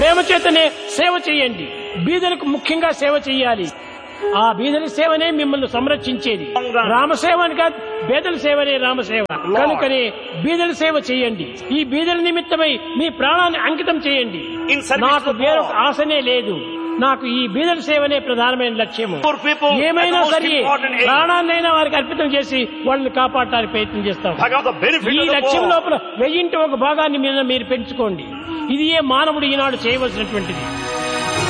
ప్రేమ చేతనే సేవ చేయండి బీదలకు ముఖ్యంగా సేవ చేయాలి ఆ బీదల సేవనే మిమ్మల్ని సంరక్షించేది రామసేవ అని కాదు బీదల సేవనే రామసేవ కనుకనే బీదల సేవ చేయండి ఈ బీదల నిమిత్తమై మీ ప్రాణాన్ని అంకితం చేయండి In service నాకు to వేరొక God. ఆశనే లేదు నాకు ఈ బీదల సేవనే ప్రధానమైన లక్ష్యము Poor people, ఏమైనా that's the most సరే important aim. ప్రాణాన్నైనా వారికి అర్పితం చేసి వాళ్ళని కాపాడటానికి ప్రయత్నం చేస్తాం Bhagavan, the benefit ఈ of the లక్ష్యం poor. లోపల వెయ్యింటి ఒక భాగాన్ని మీద మీరు పెంచుకోండి ఇది ఏ మానవుడు ఈనాడు చేయవలసినటువంటిది